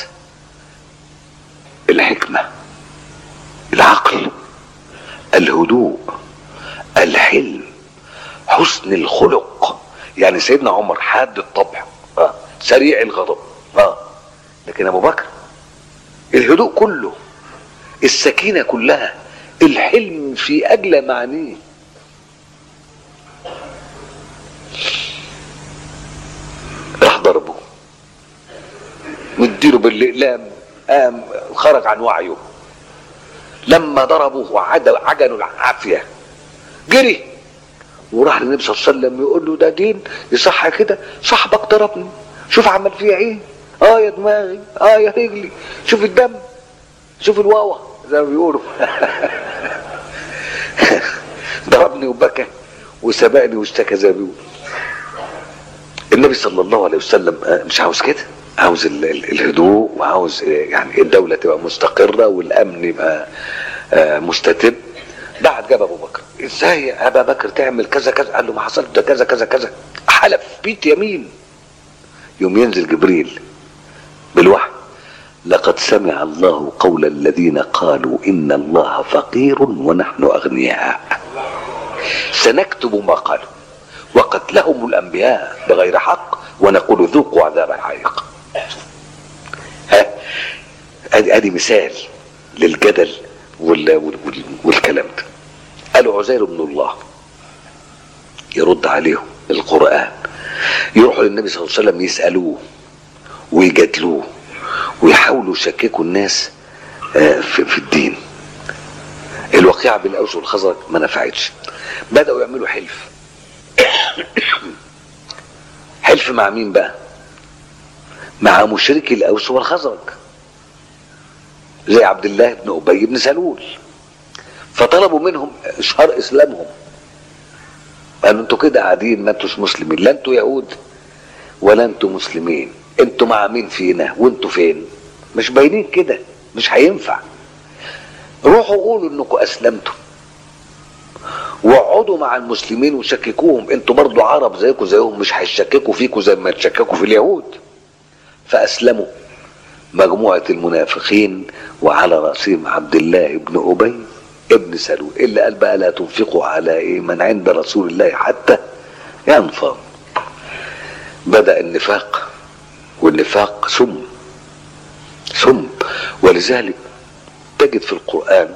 الحكمه العقل الهدوء الحلم حسن الخلق يعني سيدنا عمر حاد الطبع آه. سريع الغضب آه. لكن ابو بكر الهدوء كله السكينه كلها الحلم في اجلى معانيه راح ضربه مديله بالاقلام قام خرج عن وعيه لما ضربه وعد عجنوا العافيه جري وراح للنبي صلى الله عليه وسلم يقول له ده دين يصح كده صاحبك ضربني شوف عمل فيها ايه اه يا دماغي اه يا رجلي شوف الدم شوف الواوا زي ما بيقولوا ضربني وبكى وسبقني واشتكى زي ما بيقولوا النبي صلى الله عليه وسلم مش عاوز كده عاوز ال ال الهدوء وعاوز يعني الدولة تبقى مستقرة والأمن يبقى مستتب بعد جاب أبو بكر إزاي يا أبا بكر تعمل كذا كذا قال له ما حصلت ده كذا كذا كذا حلف بيت يمين يوم ينزل جبريل بالوحي لقد سمع الله قول الذين قالوا إن الله فقير ونحن أغنياء سنكتب ما قالوا وقتلهم الأنبياء بغير حق ونقول ذوقوا عذاب الحريق ها ادي ادي مثال للجدل وال وال والكلام ده قالوا عزير بن الله يرد عليهم القرآن يروحوا للنبي صلى الله عليه وسلم يسألوه ويجادلوه ويحاولوا يشككوا الناس في, في الدين الوقيعة بالأوس والخزرج ما نفعتش بدأوا يعملوا حلف حلف مع مين بقى مع مشركي الأوس والخزرج زي عبد الله بن ابي بن سلول فطلبوا منهم اشهار اسلامهم قالوا انتوا كده قاعدين ما انتوش مسلمين لا انتوا يهود ولا انتوا مسلمين انتوا مع مين فينا وانتوا فين مش باينين كده مش هينفع روحوا قولوا انكم اسلمتوا واقعدوا مع المسلمين وشككوهم انتوا برضو عرب زيكم زيهم مش هيشككوا فيكم زي ما تشككوا في اليهود فاسلموا مجموعة المنافقين وعلى رأسهم عبد الله بن أبي ابن سلول إلا قال بقى لا تنفقوا على إيه من عند رسول الله حتى ينفض بدأ النفاق والنفاق سم سم ولذلك تجد في القرآن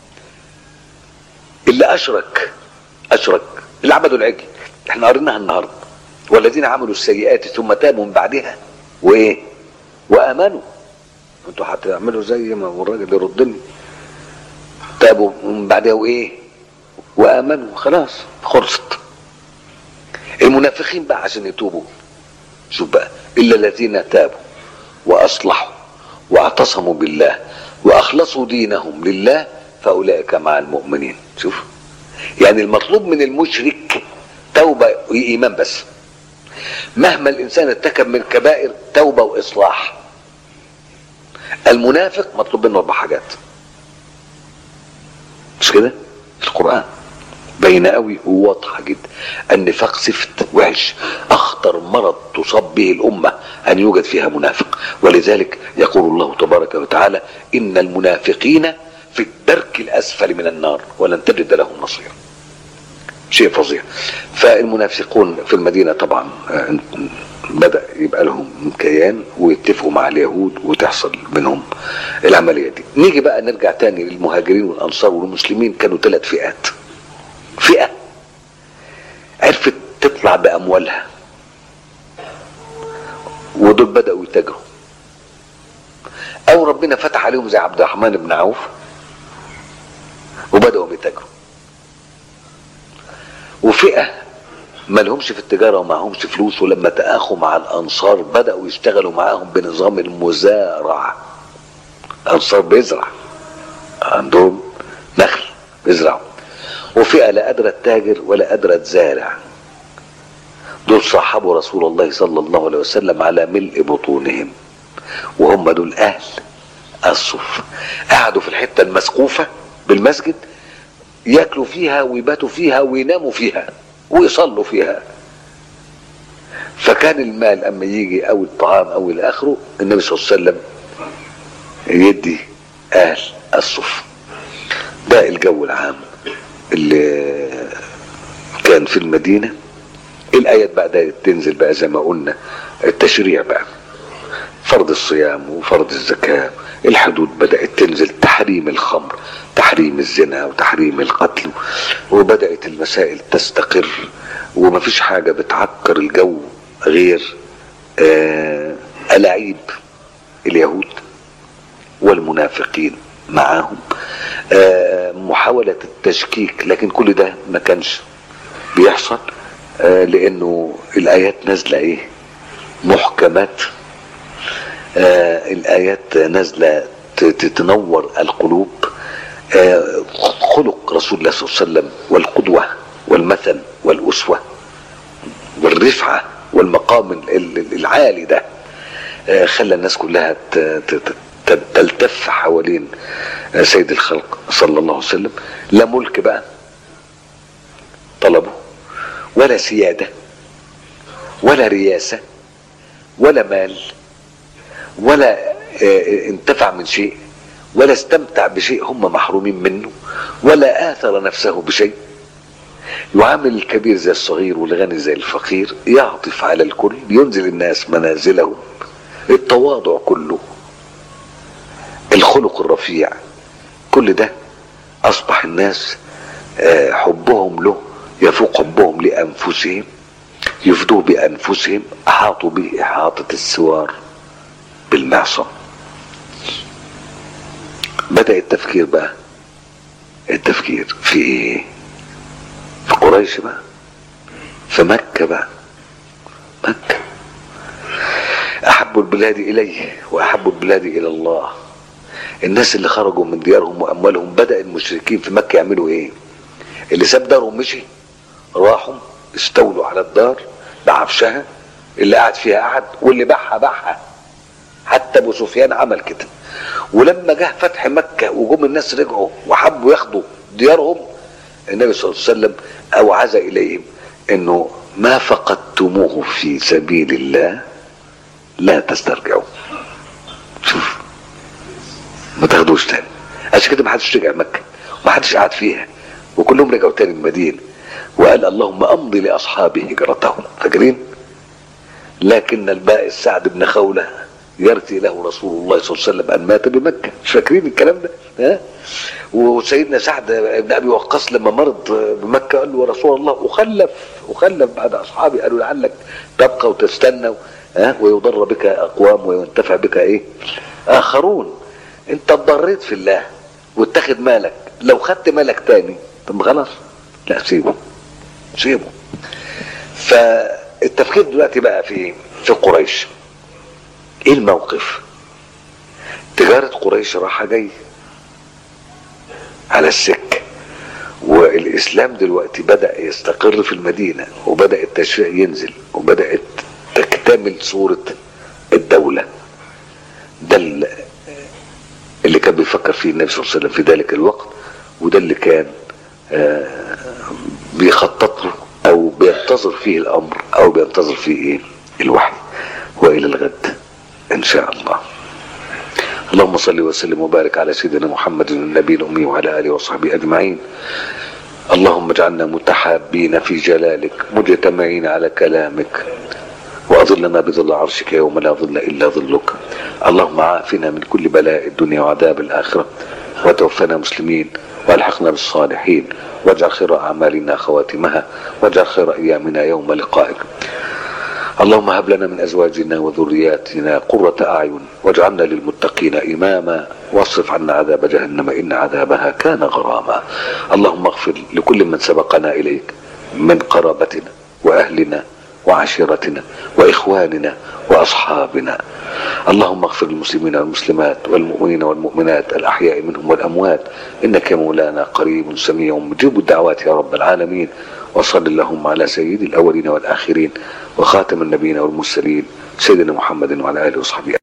اللي أشرك أشرك اللي عبدوا العجل احنا قريناها النهارده والذين عملوا السيئات ثم تابوا من بعدها وايه وامنوا انتوا هتعملوا زي ما هو الراجل يردني تابوا من بعدها وايه وامنوا خلاص خلصت المنافقين بقى عشان يتوبوا شوف بقى الا الذين تابوا واصلحوا واعتصموا بالله واخلصوا دينهم لله فاولئك مع المؤمنين شوف يعني المطلوب من المشرك توبه وايمان بس مهما الانسان ارتكب من كبائر توبه واصلاح المنافق مطلوب منه اربع حاجات مش كده القران باينه قوي وواضحه جدا النفاق سفت وحش اخطر مرض تصاب به الامه ان يوجد فيها منافق ولذلك يقول الله تبارك وتعالى ان المنافقين في الدرك الاسفل من النار ولن تجد لهم نصيرا شيء فظيع فالمنافقون في المدينه طبعا بدا يبقى لهم كيان ويتفقوا مع اليهود وتحصل منهم العمليه دي نيجي بقى نرجع تاني للمهاجرين والانصار والمسلمين كانوا ثلاث فئات فئه عرفت تطلع باموالها ودول بداوا يتاجروا او ربنا فتح عليهم زي عبد الرحمن بن عوف وبداوا يتاجروا وفئه ما لهمش في التجاره ومعهمش فلوس ولما تاخوا مع الانصار بداوا يشتغلوا معاهم بنظام المزارع الانصار بيزرع عندهم نخل بيزرعوا وفئه لا قادره تتاجر ولا قادره تزارع دول صاحبوا رسول الله صلى الله عليه وسلم على ملء بطونهم وهم دول اهل الصف قعدوا في الحته المسقوفه بالمسجد ياكلوا فيها ويباتوا فيها ويناموا فيها ويصلوا فيها فكان المال اما يجي او الطعام او الى اخره النبي صلى الله عليه وسلم يدي اهل الصف ده الجو العام اللي كان في المدينه الايات بقى تنزل بقى زي ما قلنا التشريع بقى فرض الصيام وفرض الزكاه الحدود بدات تنزل تحريم الخمر تحريم الزنا وتحريم القتل وبدات المسائل تستقر ومفيش حاجه بتعكر الجو غير آه الاعيب اليهود والمنافقين معاهم آه محاوله التشكيك لكن كل ده ما كانش بيحصل آه لانه الايات نازله ايه محكمات آه الايات نازله تنور القلوب آه خلق رسول الله صلى الله عليه وسلم والقدوه والمثل والاسوه والرفعه والمقام العالي ده آه خلى الناس كلها تلتف حوالين سيد الخلق صلى الله عليه وسلم لا ملك بقى طلبه ولا سياده ولا رياسه ولا مال ولا انتفع من شيء ولا استمتع بشيء هم محرومين منه ولا آثر نفسه بشيء يعامل الكبير زي الصغير والغني زي الفقير يعطف على الكل ينزل الناس منازلهم التواضع كله الخلق الرفيع كل ده أصبح الناس حبهم له يفوق حبهم لأنفسهم يفدوا بأنفسهم أحاطوا به إحاطة السوار بالمعصم بدأ التفكير بقى التفكير في ايه في قريش بقى في مكة بقى مكة أحب البلاد إليه وأحب البلاد إلى الله الناس اللي خرجوا من ديارهم واموالهم بدا المشركين في مكه يعملوا ايه اللي ساب دارهم مشي راحوا استولوا على الدار بعفشها اللي قاعد فيها قعد واللي باعها باعها حتى ابو سفيان عمل كده ولما جه فتح مكه وجم الناس رجعوا وحبوا ياخدوا ديارهم النبي صلى الله عليه وسلم اوعز اليهم انه ما فقدتموه في سبيل الله لا تسترجعوا شوف ما تاخدوش تاني عشان كده ما حدش رجع مكه وما حدش قعد فيها وكلهم رجعوا تاني المدينه وقال اللهم امضي لاصحابي هجرتهم فاكرين لكن البائس سعد بن خوله يرثي له رسول الله صلى الله عليه وسلم ان مات بمكه مش فاكرين الكلام ده ها وسيدنا سعد بن ابي وقاص لما مرض بمكه قال له يا رسول الله اخلف اخلف بعد اصحابي قالوا لعلك تبقى وتستنى ها ويضر بك اقوام وينتفع بك ايه اخرون انت اتضريت في الله واتخذ مالك لو خدت مالك تاني طب خلاص لا سيبه سيبه فالتفكير دلوقتي بقى في في قريش ايه الموقف تجارة قريش راحة جاي على السكة والإسلام دلوقتي بدأ يستقر في المدينة وبدأ التشريع ينزل وبدأت تكتمل صورة الدولة ده اللي كان بيفكر فيه النبي صلى الله عليه وسلم في ذلك الوقت وده اللي كان آه بيخطط له او بينتظر فيه الامر او بينتظر فيه ايه الوحي والى الغد ان شاء الله اللهم صل وسلم وبارك على سيدنا محمد النبي الامي وعلى اله وصحبه اجمعين اللهم اجعلنا متحابين في جلالك مجتمعين على كلامك واظلنا بظل عرشك يوم لا ظل الا ظلك اللهم عافنا من كل بلاء الدنيا وعذاب الاخره وتوفنا مسلمين والحقنا بالصالحين واجعل خير اعمالنا خواتمها واجعل خير ايامنا يوم لقائك اللهم هب لنا من ازواجنا وذرياتنا قرة اعين واجعلنا للمتقين اماما واصرف عنا عذاب جهنم ان عذابها كان غراما اللهم اغفر لكل من سبقنا اليك من قرابتنا واهلنا وعشيرتنا واخواننا واصحابنا اللهم اغفر للمسلمين والمسلمات والمؤمنين والمؤمنات الاحياء منهم والاموات انك يا مولانا قريب سميع مجيب الدعوات يا رب العالمين وصل اللهم على سيد الاولين والاخرين وخاتم النبيين والمرسلين سيدنا محمد وعلى اله وصحبه